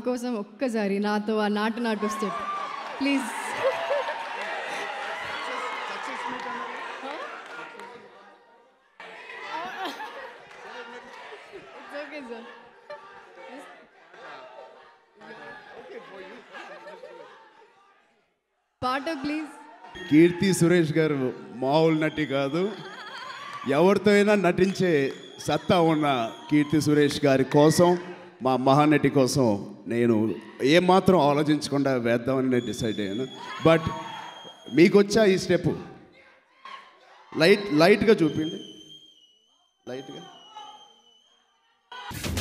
కోసం ఒక్కసారి నాతో ఆ Naatu Naatu step please okay sir పాట ప్లీజ్ కీర్తి సురేష్ గారు మామూలు నటి కాదు ఎవరితో అయినా నటించే సత్తా ఉన్న కీర్తి సురేష్ గారి కోసం మా మహానటి కోసం నేను ఏమాత్రం ఆలోచించకుండా వేద్దామని నేను డిసైడ్ అయ్యాను బట్ మీకు వచ్చా ఈ స్టెప్ లైట్ లైట్గా చూపిండి లైట్గా